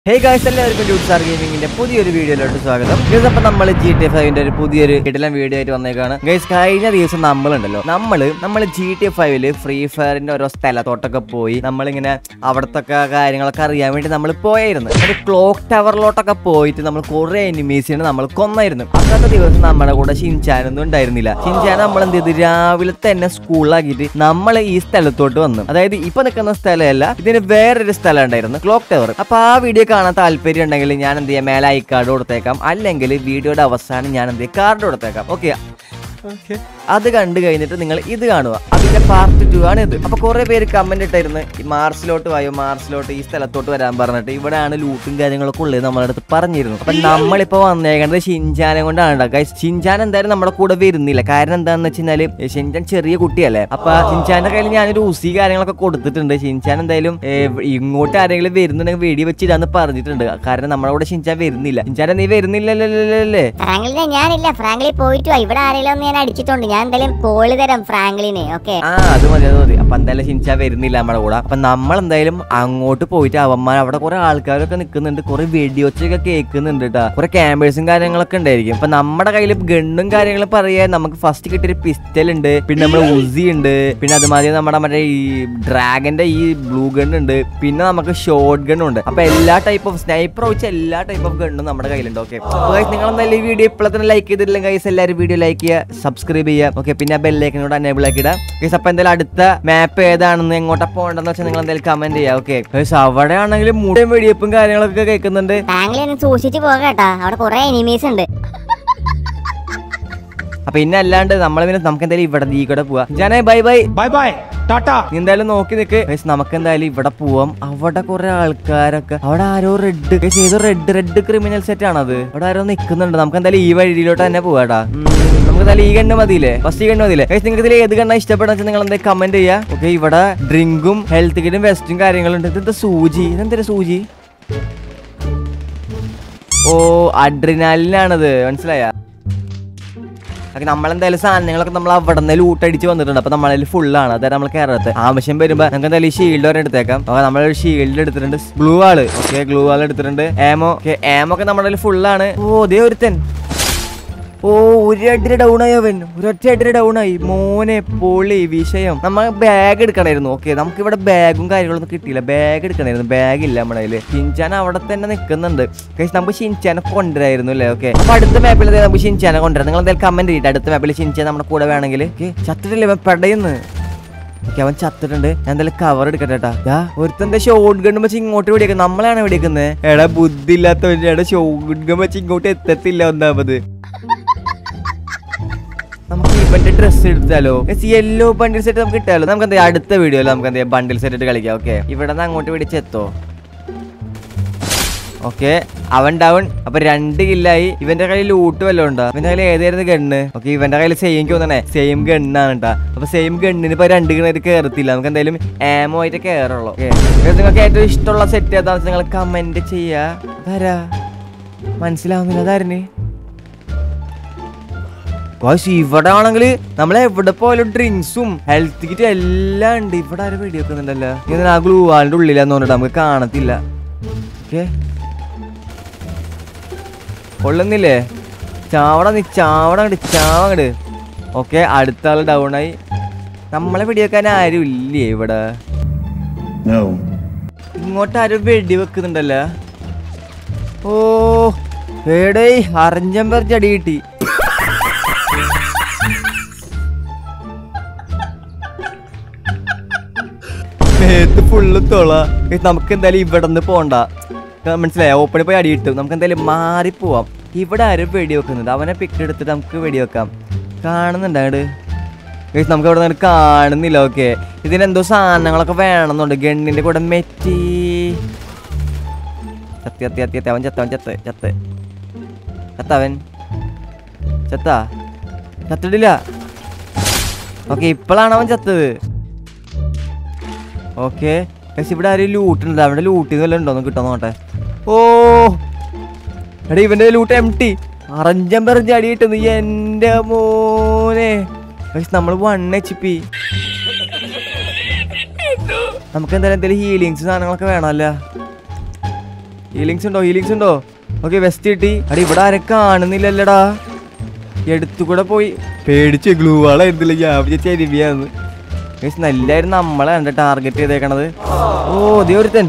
Hey guys എല്ലാവർക്കും ഡ്യൂട്ട് star ഗെയിമിങ്ങിന്റെ പുതിയൊരു വീഡിയോയിലോട്ട് സ്വാഗതം ഗൈസ് അപ്പൊ നമ്മൾ ജി ടി ഫൈവിന്റെ ഒരു പുതിയൊരു കിടലൻ വീഡിയോ ആയിട്ട് വന്നേക്കാണ് ഗൈസ് കഴിഞ്ഞ ദിവസം നമ്മളുണ്ടല്ലോ നമ്മള് നമ്മൾ ജി ടി ഫൈവില് ഫ്രീ ഫയറിന്റെ ഓരോ സ്ഥലത്തോട്ടൊക്കെ പോയി നമ്മളിങ്ങനെ അവിടത്തൊക്കെ കാര്യങ്ങളൊക്കെ അറിയാൻ വേണ്ടി നമ്മൾ പോയായിരുന്നു ഒരു ക്ലോക്ക് ടവറിലോട്ടൊക്കെ പോയിട്ട് നമ്മൾ കുറെ എനിമീസിനെ നമ്മൾ കൊന്നായിരുന്നു അന്നത്തെ ദിവസം നമ്മുടെ കൂടെ ഷിൻചാനൊന്നും ഉണ്ടായിരുന്നില്ല ഷിൻചാൻ നമ്മൾ എന്ത് ചെയ്തു രാവിലെ തന്നെ സ്കൂളിലാക്കിയിട്ട് നമ്മൾ ഈ സ്ഥലത്തോട്ട് വന്നു അതായത് ഇപ്പൊ നിൽക്കുന്ന സ്ഥലമല്ല ഇതിന് വേറൊരു സ്ഥലം ഉണ്ടായിരുന്നു ക്ലോക്ക് ടവർ അപ്പൊ ആ വീഡിയോ കാണാൻ താല്പര്യം ഉണ്ടെങ്കിൽ ഞാൻ എന്ത് ചെയ്യാം മേലെ ഐ കാർഡ് കൊടുത്തേക്കാം അല്ലെങ്കിൽ വീഡിയോയുടെ അവസാനം ഞാൻ എന്ത് ചെയ്യാം കാർഡ് കൊടുത്തേക്കാം ഓക്കെ അത് കണ്ടു കഴിഞ്ഞിട്ട് നിങ്ങൾ ഇത് കാണുക അതിന്റെ പാർട്ട് ടു ആണ് ഇത് അപ്പൊ കുറെ പേര് കമന്റ് ഇട്ടായിരുന്നു ഈ മാർസിലോട്ട് വായോ മാർസിലോട്ട് ഈ സ്ഥലത്തോട്ട് വരാൻ പറഞ്ഞിട്ട് ഇവിടെയാണ് ലൂട്ടും കാര്യങ്ങളൊക്കെ ഉള്ളത് നമ്മളെ അടുത്ത് പറഞ്ഞിരുന്നു അപ്പൊ നമ്മളിപ്പോ വന്നേക്കുന്നത് ഷിൻചാനെ കൊണ്ടാണ് ഗൈസ് ഷിൻചാൻ എന്തായാലും നമ്മുടെ കൂടെ വരുന്നില്ല കാരണം എന്താണെന്ന് വെച്ചാല് ഷിൻചാൻ ചെറിയ കുട്ടിയല്ലേ അപ്പൊ ഷിൻചാന്റെ കയ്യിൽ ഞാനൊരു ഉസി കാര്യങ്ങളൊക്കെ കൊടുത്തിട്ടുണ്ട് ഷിൻചാൻ എന്തായാലും ഏ, ഇങ്ങോട്ട് ആരെങ്കിലും വരുന്നുണ്ടെങ്കിൽ വെടി വെച്ചിടാന്ന് പറഞ്ഞിട്ടുണ്ട് കാരണം നമ്മുടെ കൂടെ ഷിൻചാൻ വരുന്നില്ല ഷിൻചാൻ നീ വരുന്നില്ലല്ലേ ഫ്രാങ്ക്ലിനെ ഞാനില്ല ഫ്രാങ്ക്ലി പോയിട്ട് വാ ഇവിടെ ആരെങ്കിലും ഒന്ന് ഞാൻ അടിച്ചിട്ടുണ്ട് ഞാൻ എന്തായാലും കോള് തരാം ഫ്രാങ്ക്ലിനെ ഓക്കെ ആ അത് മതി അത് മതി അപ്പൊ എന്തായാലും ഷിൻചാൻ വരുന്നില്ല നമ്മുടെ കൂടെ അപ്പൊ നമ്മൾ എന്തായാലും അങ്ങോട്ട് പോയിട്ട് അവന്മാർ അവിടെ കുറെ ആൾക്കാരൊക്കെ നിൽക്കുന്നുണ്ട് കുറെ വെടിയൊച്ചയൊക്കെ കേൾക്കുന്നുണ്ട് കേട്ടാ കുറെ ക്യാമ്പേഴ്സും കാര്യങ്ങളൊക്കെ ഉണ്ടായിരിക്കും അപ്പൊ നമ്മുടെ കയ്യിൽ ഗണ്ണും കാര്യങ്ങളും പറയാൻ നമുക്ക് ഫസ്റ്റ് കിട്ടിയൊരു പിസ്റ്റൽ ഉണ്ട് പിന്നെ നമ്മുടെ ഉസി ഉണ്ട് പിന്നെ അതുമാതിരി നമ്മുടെ മറ്റേ ഈ ഡ്രാഗന്റെ ഈ ബ്ലൂ ഗൺ ഉണ്ട് പിന്നെ നമുക്ക് ഷോർട്ട് ഗണ്ണും ഉണ്ട് അപ്പൊ എല്ലാ ടൈപ്പ് ഓഫ് സ്നൈപ്പർ വെച്ച് എല്ലാ ടൈപ്പ് ഓഫ് ഗണ്ണും നമ്മുടെ കയ്യിലുണ്ട് ഓക്കെ നിങ്ങൾ എന്തായാലും ഈ വീഡിയോ ഇപ്പോൾ തന്നെ ലൈക്ക് ചെയ്തിട്ടില്ലെങ്കിൽ ഗൈസ് എല്ലാവരും വീഡിയോ ലൈക്ക് ചെയ്യുക സബ്സ്ക്രൈബ് ചെയ്യുക ഓക്കെ പിന്നെ ബെല്ലൈക്കനോട് അനേബിൾ ആക്കി ഇടാം ഗൈസ് അപ്പൊ എന്തായാലും അടുത്ത മാപ്പ് ഏതാണെന്ന് എങ്ങോട്ടാ പോകണ്ടെന്ന് വെച്ചാൽ നിങ്ങൾ എന്തായാലും കമന്റ് ചെയ്യുക ഓക്കെ ഗൈസ് അവിടെ ആണെങ്കിലും മുടയും വെടിയപ്പും കാര്യങ്ങളൊക്കെ കേൾക്കുന്നുണ്ട് ഫ്രാങ്ക്ലി ഒന്ന് സൂക്ഷിച്ച് പോകട്ടാ അവിടെ കുറെ എനിമീസ് ഉണ്ട് അപ്പൊ പിന്നെ അല്ലാണ്ട് നമ്മൾ പിന്നെ നമുക്ക് എന്തായാലും ഇവിടെ ഈ കൂടെ പോവാ ജാനേ ബൈ ബൈ ബൈ ബൈ ടാറ്റ നീ എന്തായാലും നോക്കി നിക്ക് ഗൈസ് നമുക്ക് എന്തായാലും ഇവിടെ പോവാം അവിടെ കുറെ ആൾക്കാരൊക്കെ അവിടെ ആരോ റെഡ് ഗൈസ് ഏതോ റെഡ് റെഡ് ക്രിമിനൽ സെറ്റ് ആണത് അവിടെ ആരോ നിൽക്കുന്നുണ്ട് നമുക്ക് എന്തായാലും ഈ വഴിയിലോട്ട് തന്നെ പോവാടാ ഉം, നമുക്ക് എന്തായാലും ഈ ഗണ്ണ് മതിയില്ലേ ഫസ്റ്റ് ഈ ഗണ്ണ് മതിയില്ലേ ഗൈസ് നിങ്ങൾക്ക് ഇതിൽ ഏത് ഗണ്ണ ഇഷ്ടപ്പെടുന്ന വെച്ചാൽ നിങ്ങൾ എന്തായാലും കമന്റ് ചെയ്യാ ഓക്കെ ഇവിടെ ഡ്രിങ്കും ഹെൽത്ത് കിറ്റും വെസ്റ്റും കാര്യങ്ങളുണ്ട് ഇതെന്താ സൂചി ഇതെന്താ സൂചി ഓ അഡ്രിനാലിനാണത് മനസ്സിലായ ഒക്കെ നമ്മളെന്തായാലും സാധനങ്ങളൊക്കെ നമ്മൾ അവിടെ നിന്ന് ലൂട്ടടിച്ച് വന്നിട്ടുണ്ട് അപ്പൊ നമ്മളതിൽ ഫുള്ളാണ് അതായത് നമ്മൾ കയറത്ത് ആവശ്യം വരുമ്പോ നമുക്ക് എന്തായാലും ഈ ഷീൽഡ് വരെ എടുത്തേക്കാം അപ്പൊ നമ്മളൊരു ഷീൽഡ് എടുത്തിട്ടുണ്ട് ഗ്ലൂ ആള് ഓക്കെ ഗ്ലൂ ആൾ എടുത്തിട്ടുണ്ട് ഏമോ ഓക്കെ ഏമോ ഒക്കെ നമ്മുടെ ഫുള്ളാണ് ഓ ദേ ഒരുത്തൻ ഓ ഒരു അടിന് ഡൗൺ ആയി അവൻ ഒരൊറ്റ അടിന് ഡൗൺ ആയി മോനെ പൊളി വിഷയം നമ്മൾ ബാഗ് എടുക്കണമായിരുന്നു ഓക്കെ നമുക്ക് ഇവിടെ ബാഗും കാര്യങ്ങളൊന്നും കിട്ടിയില്ല ബാഗ് എടുക്കണമായിരുന്നു ബാഗ് ഇല്ല നമ്മുടെ കയ്യില് ഷിൻചാൻ അവിടെ തന്നെ നിൽക്കുന്നുണ്ട് Guys, നമുക്ക് ഷിൻചാനെ കൊണ്ടുവരായിരുന്നു അല്ലേ ഓക്കെ അപ്പൊ അടുത്ത മാപ്പിൽ നമുക്ക് ഷിൻചാനെ കൊണ്ടുവരാം നിങ്ങൾ എന്തായാലും കമന്റ് ചെയ്തിട്ട് അടുത്ത മാപ്പിൽ ഷിൻചാൻ നമ്മുടെ കൂടെ വേണമെങ്കിൽ ചത്തിട്ടില്ലേ ഇവൻ പെടയുന്നു ഓക്കെ അവൻ ചത്തിട്ടുണ്ട് ഞാൻ എന്തായാലും കവർ എടുക്കട്ടെ കേട്ടാ ദാ, ഒരുത്തന്റെ ഷോട്ട് ഗൺ വെച്ച് ഇങ്ങോട്ട് വെടിയേക്കുന്നത് നമ്മളാണ് വെടിയേക്കുന്നത് എടാ ബുദ്ധി ഇല്ലാത്തവൻ എടാ ഷോട്ട് ഗൺ വെച്ച് ഇങ്ങോട്ട് എത്തത്തില്ല ഒന്നാമത് നമുക്ക് ഇവന്റെ ഡ്രസ് എടുത്താലോ യെല്ലോ ബണ്ടിൽ സെറ്റ് നമുക്ക് കിട്ടാലോ നമുക്ക് എന്താ അടുത്ത വീഡിയോയിൽ നമുക്ക് എന്താ ബണ്ടിൽ സെറ്റ് ഇട്ട് കളിക്കാം ഓക്കെ ഇവിടെ നിന്ന് അങ്ങോട്ട് പിടിച്ചെത്തോ ഓക്കെ അവൻ ഡൗൺ അപ്പൊ രണ്ട് കില്ലായി ഇവന്റെ കയ്യിൽ ലൂട്ട് വല്ലതും ഉണ്ടോ ഇവന്റെ കയ്യിൽ ഏതായിരുന്നു ഗണ്ണ് ഓക്കെ ഇവന്റെ കയ്യിൽ സെയിം തോന്നണേ സെയിം ഗണ്ണാണ് കേട്ടാ അപ്പൊ സെയിം ഗണ്ണിന് ഇപ്പൊ രണ്ട് ഗണ്ണായിട്ട് കയറത്തില്ല നമുക്ക് എന്തായാലും ആമോ ആയിട്ട് കയറുള്ളൂ ഓക്കെ നിങ്ങൾക്ക് ഏറ്റവും ഇഷ്ടമുള്ള സെറ്റ് ഏതാണെന്ന് വെച്ചാൽ നിങ്ങൾ കമന്റ് ചെയ്യാ അതാരാ മനസ്സിലാവുന്നില്ല അതാരന് ഗോയ്സ് ഇവിടെ ആണെങ്കിൽ നമ്മൾ എവിടെ പോയാലും ഡ്രിങ്ക്സും ഹെൽത്ത് കിറ്റ് എല്ലാം ഉണ്ട് ഇവിടെ ആരും വെടി വെക്കുന്നുണ്ടല്ലോ ഇങ്ങനെ ആ ഗ്ലൂ വാളിന്റെ ഉള്ളിലാന്ന് തോന്നിട്ട് നമുക്ക് കാണത്തില്ല ഓക്കെ കൊള്ളുന്നില്ലേ ചാവട നീ ചാവട അങ്ങട് ചാവങ്ങട് ഓക്കെ അടുത്ത ആള് ഡൗൺ ആയി നമ്മളെ വെടിവെക്കാൻ ആരും ഇല്ലേ ഇവിടെ No. ഇങ്ങോട്ട് ആരും വെടി വെക്കുന്നുണ്ടല്ലോ ഓ ഏടേ അറിഞ്ഞമ്പർ ചടി കിട്ടി മേത്ത് ഫുള്ള് തൊള ഏയ് നമുക്ക് എന്തായാലും ഇവിടെ നിന്ന് പോണ്ട ക- മനസ്സിലായോ ഓപ്പണിൽ പോയി അടി കിട്ടും നമുക്ക് എന്തായാലും മാറിപ്പോവാം ഇവിടെ ആരും വെടി വെക്കുന്നുണ്ട് അവനെ പിക്ക് എടുത്തിട്ട് നമുക്ക് വെടി വെക്കാം കാണുന്നുണ്ട് അങ്ങോട്ട് ഗൈസ് നമുക്ക് ഇവിടെ നിന്ന് കാണുന്നില്ല ഓക്കെ ഇതിനെന്തോ സാധനങ്ങളൊക്കെ വേണമെന്നുണ്ട് ഗണ്ണിന്റെ കൂടെ മെറ്റി ചത്തി ചത്തി ചത്തി ചത്തി അവൻ ചത്ത അവൻ ചത്ത് ചത്ത് ചത്തവൻ ചത്താ ചത്തിട്ടില്ല ഓക്കെ ഇപ്പോഴാണ് അവൻ ചത്തത് ഓക്കെ പക്ഷെ ഇവിടെ ആരും ലൂട്ടുണ്ട് അവിടെ ലൂട്ടി വല്ലതും ഉണ്ടോന്ന് കിട്ടാൻ നോട്ടെ ഓ എടാ ഇവന്റെ ലൂട്ട് എം ടി അറഞ്ചം പെറഞ്ച് അടി കിട്ടുന്നു എന്റെ മോനെ പക്ഷെ നമ്മൾ വൺ എച്ച് പി നമുക്ക് എന്തായാലും എന്തെങ്കിലും ഹീലിങ്സ് സാധനങ്ങളൊക്കെ വേണമല്ലോ ഹീലിങ്സ് ഉണ്ടോ ഹീലിങ്സ് ഉണ്ടോ ഓക്കെ വെസ്റ്റ് കിട്ടി അടി ഇവിടെ ആരെ കാണുന്നില്ലല്ലടാ എടുത്തു കൂടെ പോയി പേടിച്ച് ഗ്ലൂ വാളായിരുന്നില്ല ഞാൻ വിചാരിച്ച അരുവിയാന്ന് ഗൈസ് നല്ലായിരുന്നു നമ്മളെ എൻ്റെ ടാർഗറ്റ് ചെയ്തേക്കണത് ഓ ദേ ഒരുത്തൻ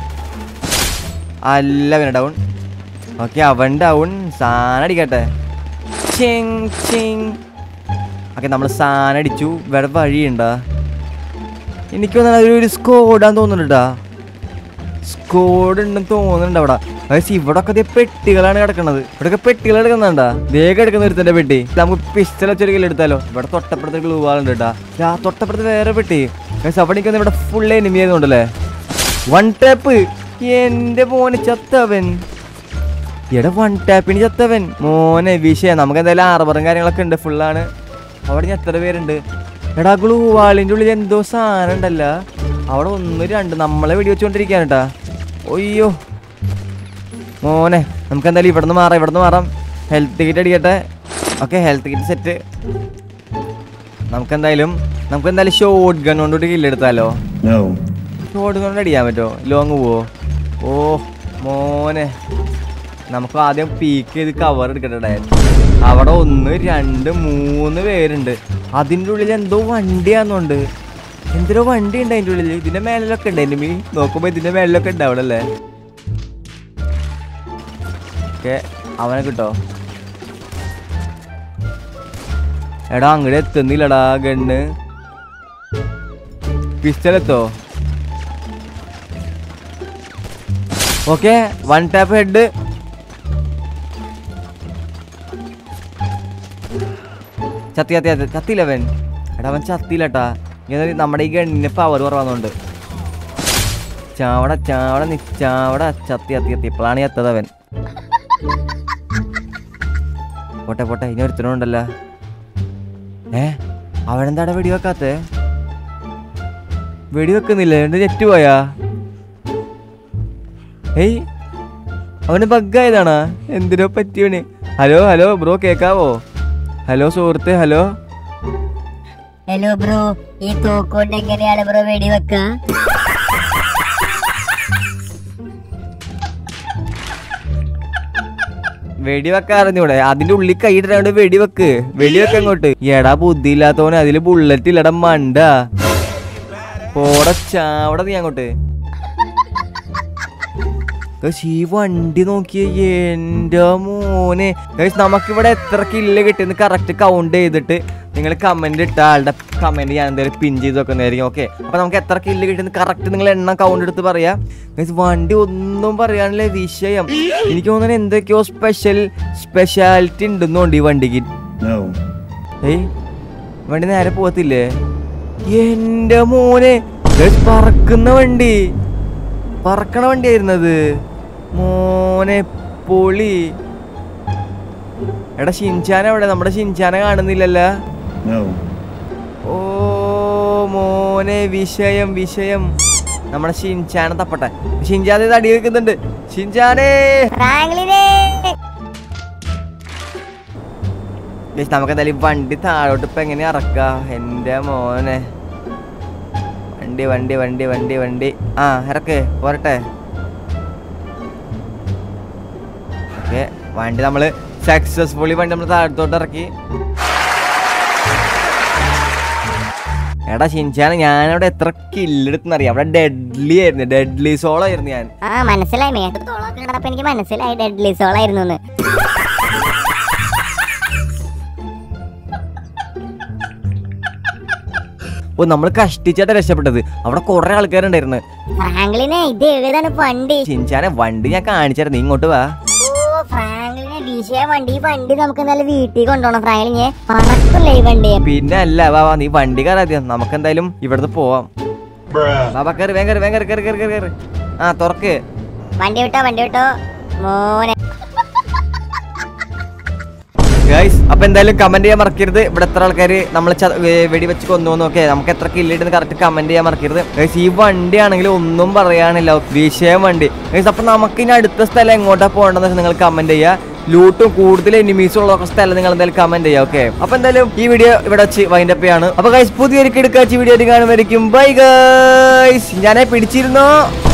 അല്ല പിന്നെ ഡൗൺ ഓക്കെ അവൻ ഡൗൺ സാധനം അടിക്കട്ടെ ചിങ് ചിങ് ഓക്കെ നമ്മൾ സാധനം അടിച്ചു വേറെ വഴിയുണ്ടാ എനിക്ക് തോന്നുന്നത് ഒരു സ്കോഡാന്ന് തോന്നുന്നുണ്ടാ സ്കോഡ് ഉണ്ടെന്ന് തോന്നുന്നുണ്ട് അവിടെ അതായത് ഇവിടെ ഒക്കെ പെട്ടികളാണ് കിടക്കുന്നത് ഇവിടെയൊക്കെ പെട്ടികൾ എടുക്കുന്നുണ്ടാ വേഗം എടുക്കുന്ന ഒരുത്തന്റെ പെട്ടി നമുക്ക് പിസ്റ്റൽ വെച്ചൊരു കിലോ എടുത്താലോ ഇവിടെ തൊട്ടപ്പുറത്ത് ഗ്ലൂ വാളുണ്ട് കേട്ടാ ആ തൊട്ടപ്പുറത്ത് വേറെ പെട്ടി ഗൈസ് അവിടെ എനിക്ക് ഇവിടെ ഫുൾ എനിമി ആയതുകൊണ്ടല്ലേ വൺ ടാപ്പ് എന്റെ മോനെ ചത്തവൻ എടാ വൺ ടാപ്പിന് ചത്തവൻ മോനെ വിഷയം നമുക്ക് എന്തായാലും ആർബറും കാര്യങ്ങളൊക്കെ ഉണ്ട് ഫുള്ളാണ് അവിടെ ഇനി എത്ര പേരുണ്ട് എടാ ഗ്ലൂ വാളിൻ്റെ ഉള്ളിൽ എന്തോ സാധനം ഉണ്ടല്ല അവിടെ ഒന്ന് രണ്ട് നമ്മളെ വെടി വെച്ചുകൊണ്ടിരിക്കാൻ കേട്ടാ ഒയ്യോ മോനെ നമുക്ക് എന്തായാലും ഇവിടുന്ന് മാറാം ഇവിടുന്ന് മാറാം ഹെൽത്ത് കിറ്റ് അടിക്കട്ടെ ഓക്കെ ഹെൽത്ത് കിറ്റ് സെറ്റ് നമുക്ക് എന്തായാലും നമുക്ക് എന്തായാലും ഷോട്ട് ഗൺ കൊണ്ടൊരു കില്ലെടുത്താലോ No. ഷോട്ട് കൊണ്ട് അടിക്കാൻ പറ്റുമോ ലോങ് പോവോ ഓ മോനെ നമുക്ക് ആദ്യം പീക്ക് ചെയ്ത് കവർ എടുക്കട്ടെ ഡയൻ. അവിടെ ഒന്ന് രണ്ട് മൂന്ന് പേരുണ്ട് അതിൻ്റെ ഉള്ളിൽ എന്തോ വണ്ടിയാന്നുണ്ട് എന്തോ വണ്ടി ഉണ്ട് അതിൻ്റെ ഉള്ളിൽ ഇതിന്റെ മേലിലൊക്കെ ഉണ്ട് എൻ്റെ മീ നോക്കുമ്പോൾ ഇതിന്റെ മേലിലൊക്കെ ഉണ്ട് അവിടെ അല്ലേ ഓക്കെ അവനെ കിട്ടോ എടാ അങ്ങോട്ട് എത്തുന്നില്ലടാ ഗണ്ണ് പിസ്റ്റൽ എത്തോ ഓക്കെ വൺ ടാപ്പ് ഹെഡ് ചത്തി ചത്തി ചത്തി ചത്തില്ല അവൻ എടാ അവൻ ചത്തില്ലട്ടാ ഇങ്ങനെ നമ്മുടെ ഈ ഗണ്ണിന് പവർ കുറവാന്നുണ്ട് ചാവട ചാവട നി ചാവട ചത്തി ചത്തി ചത്തി ഇപ്പോഴാണ് ചത്തത് അവൻ പോട്ടെ പോട്ടെ ഇനി ഒരുത്തനുണ്ടല്ലോ ഏ അവനെന്താടാ വെടി വെക്കാത്തേ വെടി വെക്കുന്നില്ലേ എന്റെ നെറ്റ് പോയാ ഏയ് അവന് ബഗ്ഗായതാണാ എന്തിനോ പറ്റിയവന് ഹലോ ഹലോ ബ്രോ കേക്കാവോ ഹലോ സുഹൃത്ത് ഹലോ ഹലോ ബ്രോ ഈ തോക്കൊണ്ട് എങ്ങനെയാണ് ബ്രോ വെടിവെക്ക വെടിവെക്ക അറിഞ്ഞൂടെ അതിന്റെ ഉള്ളിൽ കൈയിട്ടാണ്ട് വെടിവെക്ക് വെടിവെക്ക അങ്ങോട്ട് എടാ ബുദ്ധി ഇല്ലാത്തവന് അതില് ബുള്ളറ്റ് ഇല്ലട മണ്ട പോട ചാവട നീ അങ്ങോട്ട് ഗയ്സ്, ഈ വണ്ടി നോക്കിയ എന്റെ മോനെ ഗയ്സ്, നമുക്കിവിടെ എത്ര കില്ല് കിട്ടിയെന്ന് കറക്റ്റ് കൗണ്ട് ചെയ്തിട്ട് നിങ്ങൾ കമന്റ് ഇട്ട ആളുടെ കമന്റ് ഞാൻ എന്തായാലും പിൻ ചെയ്ത് വെക്കുന്നതായിരിക്കും ഓക്കെ അപ്പൊ നമുക്ക് എത്ര കില്ല് കിട്ടിയെന്ന് കറക്റ്റ് നിങ്ങൾ എണ്ണം കൗണ്ട് എടുത്ത് പറയാ ഗയ്സ്, വണ്ടി ഒന്നും പറയാനില്ല വിഷയം എനിക്ക് തോന്നുന്നത് എന്തൊക്കെയോ സ്പെഷ്യൽ സ്പെഷ്യാലിറ്റി ഉണ്ടെന്നുണ്ട് ഈ വണ്ടിക്ക് No. ഏയ് വണ്ടി നേരെ പോകത്തില്ലേ എന്റെ മോനെ ഗയ്സ്, പറക്കുന്ന വണ്ടി പറക്കണ വണ്ടിയായിരുന്നത് മോനെ പൊളി എടാ ഷിൻചാന എവിടെ നമ്മുടെ ഷിൻചാന കാണുന്നില്ലല്ല No. ഓ മോനെ വിഷയം വിഷയം നമ്മുടെ ഷിൻചാന തപ്പട്ടെ ഷിൻചാൻ ഇത് അടി വെക്കുന്നുണ്ട് ഷിൻചാനേ ഫ്രാങ്ക്ലിനെ ഗയ്സ്, നമുക്ക് എന്തായാലും ഈ വണ്ടി താഴോട്ട് ഇപ്പൊ എങ്ങനെ ഇറക്ക എന്റെ മോനെ വണ്ടി വണ്ടി വണ്ടി വണ്ടി വണ്ടി ആ ഇറക്ക് പോരട്ടെ ഓക്കെ വണ്ടി നമ്മള് സക്സസ്ഫുള്ളി വണ്ടി നമ്മൾ താഴത്തോട്ട് ഇറക്കി എടാ ഷിൻചാൻ ഞാനവിടെ എത്ര കില്ലെടുത്തെന്നറിയാം അവിടെ ഡെഡ്ലി ആയിരുന്നു ഡെഡ്ലി സോളോ ആയിരുന്നു ഞാൻ ആ മനസ്സിലായി മേട്ടത്തോളൊക്കെ കണ്ടപ്പോ എനിക്ക് മനസ്സിലായി ഡെഡ്ലി സോളായിരുന്നു എന്ന് ഓ നമ്മൾ കഷ്ടിച്ചായിട്ട് രക്ഷപ്പെട്ടത് അവിടെ കുറെ ആൾക്കാരുണ്ടായിരുന്നു ഫ്രാങ്ക്ലിനെ ഇത് ഏതാണ് വണ്ടി ഷിൻചാനെ വണ്ടി ഞാൻ കാണിച്ചായിരുന്നു നീ ഇങ്ങോട്ട് വാ ഓ ഫ്രാങ്ക്ലിനെ വിഷയ വണ്ടി ഈ വണ്ടി നമുക്ക് നല്ല വീട്ടിൽ കൊണ്ടുപോകണം ഫ്രാങ്ക്ലിനെ പറക്കില്ലേ ഈ വണ്ടി പിന്നെ അല്ല വാ വാ നീ വണ്ടി കയറാദ്യം നമുക്ക് എന്തായാലും ഇവിടുന്ന് പോവാം ബാബാ കയറി വേഗം കയറി വേഗം കയറി കയറി കയറി കയറി ആ തുറക്ക് വണ്ടി വിട്ടോ വണ്ടി വിട്ടോ മോനെ ഗൈസ് അപ്പൊ എന്തായാലും കമന്റ് ചെയ്യാൻ മറക്കരുത് ഇവിടെ എത്ര ആൾക്കാർ നമ്മൾ വെടിവെച്ച് കൊന്നു നോക്കെ നമുക്ക് എത്ര കില്ലിട്ട് കറക്റ്റ് കമന്റ് ചെയ്യാൻ മറക്കരുത് ഗൈസ് ഈ വണ്ടി ആണെങ്കിൽ ഒന്നും പറയാനില്ല വിഷയം വണ്ടി ഗൈസ് അപ്പൊ നമുക്ക് ഇനി അടുത്ത സ്ഥലം എങ്ങോട്ടാ പോകേണ്ടതെന്ന് വെച്ചാൽ നിങ്ങൾ കമന്റ് ചെയ്യുക ലൂട്ടും കൂടുതൽ എനിമീസും ഉള്ള സ്ഥലം നിങ്ങൾ എന്തായാലും കമന്റ് ചെയ്യുക ഓക്കെ അപ്പൊ എന്തായാലും ഈ വീഡിയോ ഇവിടെ വെച്ച് വൈൻഡപ്പ് ചെയ്യാണ് അപ്പൊ ഗൈസ് പുതിയൊരു കിടക്കാച്ചി വീഡിയോ ആയിട്ട് കാണുമായിരിക്കും ബൈ ഗൈസ് ഞാനെ പിടിച്ചിരുന്നോ